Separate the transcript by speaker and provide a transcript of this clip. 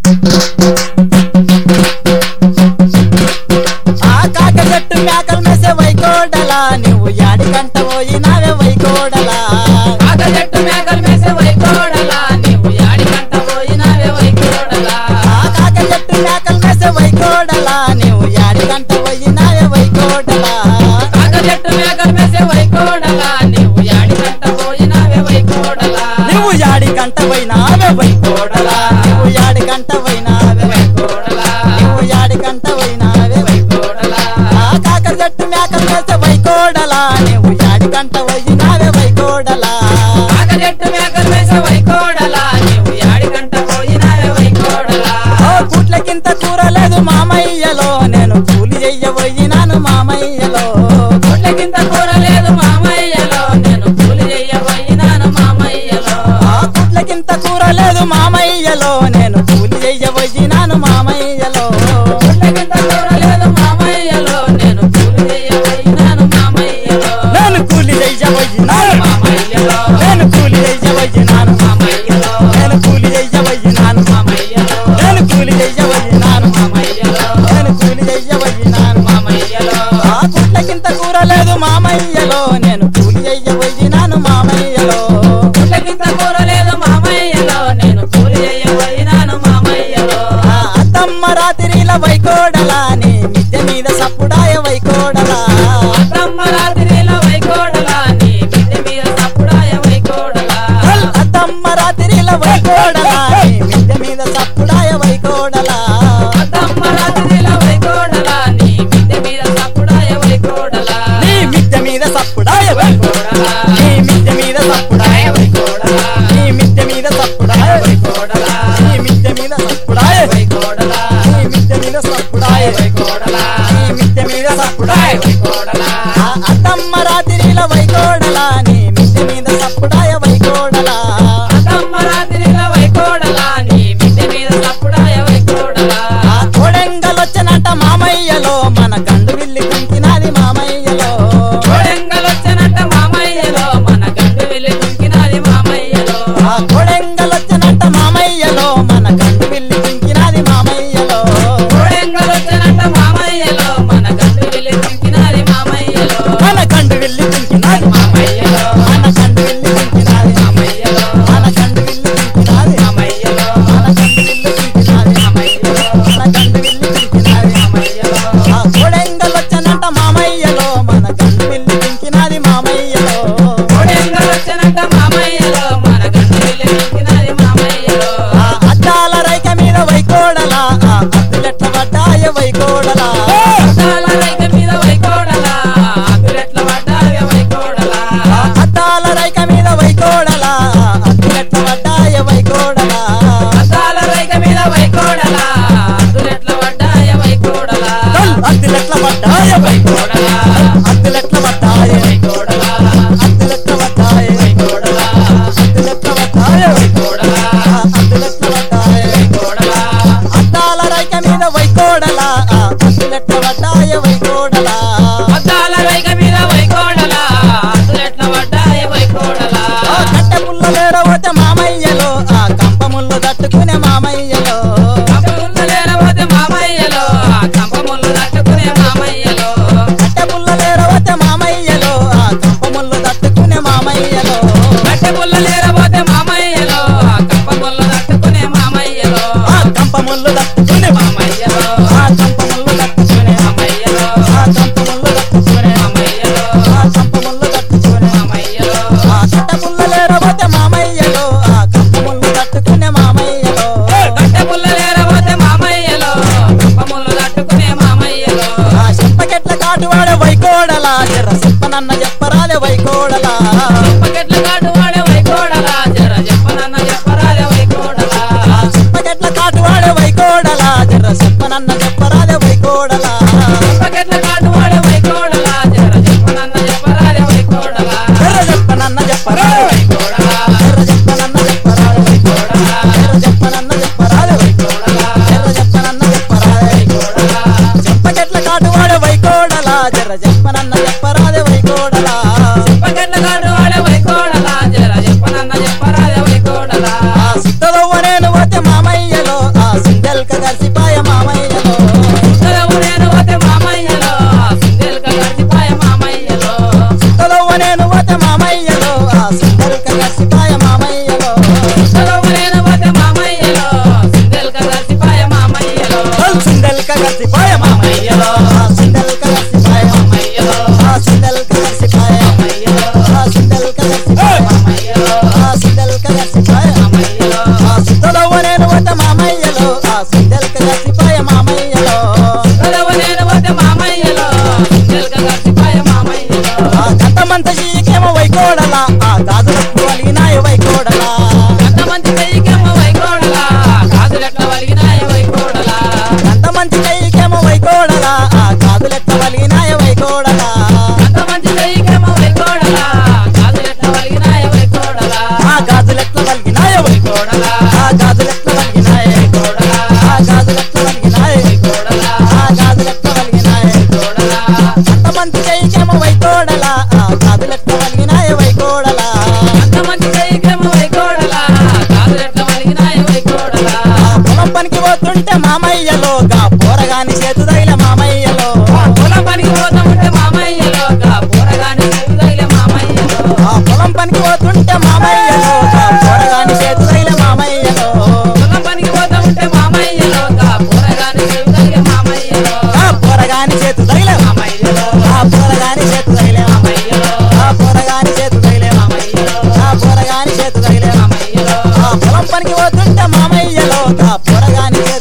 Speaker 1: ఆ కాక చెట్టు మేకలు మేసే వైకోడలా నువ్వు యాడికంట పోయినావే వైకోడలా
Speaker 2: కాక చెట్టు మేకలు మేసే వైకోడలా నీవు యాడికంట పోయినావే వైకోడలా
Speaker 1: ఆ కాక చెట్టు మేకలు మేసే వైకోడలా నువ్వు యాడికంట పోయినావే వైకోడలా
Speaker 2: కాక చెట్టు మేకలు మేసే వైకోడలా నీవు యాడికంట పోయినావే వైకోడలా
Speaker 1: నువ్వు యాడికంట పోయినావే వైకోడలా నువ్వు యాడికంట పోయినావే
Speaker 2: వైకోడలా
Speaker 1: నువ్వు యాడికంట పోయినావే
Speaker 2: వైకోడలా
Speaker 1: ఆ కాక చెట్టు మేకలు మేసే వైకోడలా నువ్వు యాడికంట పోయినావే వైకోడలా
Speaker 2: కాక చెట్టు మేకలు మేసే వైకోడలా నీవు యాడికంట పోయినావే వైకోడలా
Speaker 1: ఓ కూట్లకింత కూర లేదు మామయ్యలో నేను కూలి చెయ్యబోయినాను మామయ్యలో
Speaker 2: గుడ్లకింత కూర లేదు మామయ్యలో నేను కూలి చెయ్యబోయినాను మామయ్యలో
Speaker 1: ఆ కూట్లకింత కూర లేదు మామయ్యలో నేను కూలి చెయ్యబోయినాను మామయ్యలో
Speaker 2: గుడ్లకింత కూర లేదు మామయ్యలో నేను కూలి చెయ్యబోయినాను మామయ్యలో
Speaker 1: నేను కూలి చెయ్యబోయినాను
Speaker 2: మామయ్యలో
Speaker 1: నేను కూలి చెయ్యబోయినాను
Speaker 2: మామయ్యలో
Speaker 1: నేను కూలి చెయ్యబోయినాను
Speaker 2: మామయ్యలో
Speaker 1: నేను కూలి చెయ్యబోయినాను
Speaker 2: మామయ్యలో
Speaker 1: నేను కూలి చెయ్యబోయినాను
Speaker 2: మామయ్యలో
Speaker 1: ఆ కూట్లకింత కూర లేదు మామయ్యలో నేను కూలి చెయ్యబోయినాను మామయ్యలో
Speaker 2: గుడ్లకింత కూర లేదు మామయ్యలో నేను కూలి చెయ్యబోయినాను మామయ్యలో
Speaker 1: ఆ అత్తమ్మ రాత్రిల వైకోడలా నీ మిద్దె మీద సప్పుడాయ వైకోడలా
Speaker 2: అత్తమ్మ రాత్రిలో వైకోడలా నీ మిద్దె మీద సప్పుడాయ వైకోడలా
Speaker 1: హల్ అత్తమ్మ రాత్రిల వైకోడలా నీ మిద్దె మీద సప్పుడాయ వైకోడలా
Speaker 2: అత్తమ్మ రాత్రిలో వైకోడలా నీ మిద్దె మీద సప్పుడాయ వైకోడలా
Speaker 1: నీ మిద్దె మీద సప్పుడాయ వైకోడలా నీ మిద్దె మీద సప్పుడాయ
Speaker 2: వైకోడలా
Speaker 1: నీ మిద్దె మీద సప్పుడాయ
Speaker 2: వైకోడలా
Speaker 1: నీ మిద్దె మీద సప్పుడాయ
Speaker 2: వైకోడలా
Speaker 1: నీ మిద్దె మీద సప్పుడాయ
Speaker 2: వైకోడలా
Speaker 1: నీ మిద్దె మీద సప్పుడాయ
Speaker 2: వైకోడలా
Speaker 1: ఆ అత్తమ్మ రాత్రిల వైకోడలా నీ మిద్దె మీద సప్పుడాయ వైకోడలా
Speaker 2: అత్తమ్మ రాత్రిలో వైకోడలా నీ మిద్దె మీద సప్పుడాయ వైకోడలా
Speaker 1: ఆ కోడెంగలొచ్చనంట మామయ్యలో మన గండు విల్లి కుంకినాది మామయ్యలో
Speaker 2: కోడెంగలొచ్చనంట మామయ్యలో మన గండు వెళ్ళి కుంకినాది మామయ్యలో
Speaker 1: ఆ కోడెంగలొచ్చనంట మామయ్యలో మన గండు విల్లి కుంకినాది మామయ్యలో
Speaker 2: కోడెంగలొచ్చనంట మామయ్యలో మన గండు వెళ్ళి కుంకినాది మామయ్యలో
Speaker 1: మన గండు విల్లి కుంకినాది
Speaker 2: మామయ్యలో
Speaker 1: మన గండు విల్లి కుంకినాది
Speaker 2: మామయ్యలో
Speaker 1: మన గండు విల్లి కుంకినాది
Speaker 2: మామయ్యలో
Speaker 1: మన గండు విల్లి కుంకినాది
Speaker 2: మామయ్యలో
Speaker 1: మన గండు విల్లి కుంకినాది
Speaker 2: మామయ్యలో
Speaker 1: ఆ కోడెంగలొచ్చనంట మామయ్యలో మన గండు విల్లి కుంకినాది మామయ్యలో
Speaker 2: కోడెంగలొచ్చనంట మామయ్యలో మన గండు వెళ్ళి కుంకినాది మామయ్యలో
Speaker 1: ఆ అద్దాల రైక మీద వైకోడలా ఆ అద్దులెట్ల పడ్డాయ వైకోడలా
Speaker 2: అద్దాల రైక మీద వైకోడలా అదురెట్ల పడ్డావే వైకోడలా
Speaker 1: ఆ అద్దాల రైక మీద వైకోడలా ఆ అద్దులెట్ల పడ్డాయ వైకోడలా
Speaker 2: అద్దాల రైక మీద వైకోడలా అదురెట్ల పడ్డాయ వైకోడలా
Speaker 1: కల్ అద్దులెట్ల పడ్డాయ
Speaker 2: వైకోడలా
Speaker 1: అద్దులెట్ల పడ్డాయ
Speaker 2: వైకోడలా
Speaker 1: అద్దులెట్ల పడ్డాయ
Speaker 2: వైకోడలా
Speaker 1: అద్దులెట్ల పడ్డాయ
Speaker 2: వైకోడలా
Speaker 1: ఆ అద్దులెట్ల పడ్డాయ
Speaker 2: వైకోడలా
Speaker 1: అద్దాల రైక మీద వైకోడలా ఆ అద్దులెట్ల పడ్డాయ వైకోడలా
Speaker 2: అద్దాల రైక మీద వైకోడలా అదురెట్ల పడ్డాయ వైకోడలా
Speaker 1: ఆ కట్టె పుల్లలేరవతే మామయ్యలో ఆ కంప ముళ్ళు తట్టుకునే మామయ్యలో
Speaker 2: కంపముళ్ళు లేరవోతే మామయ్యలో ఆ కంపముళ్ళు తట్టుకునే మామయ్యలో
Speaker 1: కట్టె పుల్లలేరవతే మామయ్యలో ఆ కంప ముళ్ళు తట్టుకునే మామయ్యలో
Speaker 2: కట్టె పుల్ల లేరబోతే మామయ్యలో ఆ కంప ముల్ల తట్టుకునే మామయ్యలో
Speaker 1: ఆ కంప ముళ్ళు తట్టుకునే
Speaker 2: మామయ్యలో
Speaker 1: ఆ కంప ముళ్ళు తట్టుకునే
Speaker 2: మామయ్యలో
Speaker 1: ఆ కంప ముళ్ళు తట్టుకునే
Speaker 2: మామయ్యలో
Speaker 1: ఆ కంప ముళ్ళు తట్టుకునే
Speaker 2: మామయ్యలో
Speaker 1: ఆ కట్టె పుల్లలేరవతే మామయ్యలో ఆ కంప ముళ్ళు తట్టుకునే మామయ్యలో
Speaker 2: కట్టె పుల్ల లేరబోతే మామయ్యలో కంప ముల్ల తట్టుకునే మామయ్యలో
Speaker 1: ఆ చెంపకెట్ల కాటువాడే వైకోడలా జర చెప్పనన్న చెప్పరాలే వైకోడలా
Speaker 2: పకెట్ల కాటు వాడే వైకోడలా జర చెప్పనన్న చెప్పరాలే వైకోడలా
Speaker 1: ఆ చెంపకెట్ల కాటువాడే వైకోడలా జర చెప్పనన్న చెప్పరాలే వైకోడలా
Speaker 2: పకెట్ల కాటు వాడే వైకోడలా జర చెప్పనన్న చెప్పరాలే వైకోడలా
Speaker 1: జర చెప్పనన్న చెప్పరాలే
Speaker 2: వైకోడలా
Speaker 1: జర చెప్పనన్న చెప్పరాలే
Speaker 2: వైకోడలా
Speaker 1: జర చెప్పనన్న చెప్పరాలే
Speaker 2: వైకోడలా
Speaker 1: జర చెప్పనన్న చెప్పరాలే
Speaker 2: వైకోడలా
Speaker 1: చెంపకెట్ల కాటువాడే వైకోడలా జర చెప్పనన్న చెప్పరాలే వైకోడలా
Speaker 2: పకెట్ల కాటు వాడే వైకోడలా జర చెప్పనన్న చెప్పరాలే వైకోడలా
Speaker 1: ఆ సిద్ధదవ్వ నేను పోతే మామయ్యలో ఆ సింధ పోతుంటే మామయ్యలో గా పోరగాని చేతు తగిలే మామయ్యలో
Speaker 2: ఆ పొలం పనికి పోతామంటే మామయ్యలో గా పోరగాని చేతులైలే మామయ్యలో
Speaker 1: ఆ పొలం పనికి పోతుంటే మామయ్యలో గా పోరగాని చేతు తగిలే మామయ్యలో
Speaker 2: పొలం పనికి పోతామంటే మామయ్యలో గా పోరగాని చేతులైలే మామయ్యలో
Speaker 1: ఆ పోరగాని చేతు తగిలే
Speaker 2: మామయ్యలో
Speaker 1: ఆ పోరగాని చేతు తగిలే
Speaker 2: మామయ్యలో
Speaker 1: ఆ పోరగాని చేతు తగిలే
Speaker 2: మామయ్యలో
Speaker 1: ఆ పోరగాని చేతు తగిలే
Speaker 2: మామయ్యలో
Speaker 1: ఆ పొలం పనికి పోతుంటే మామయ్యలో గా పోరగాని చేతు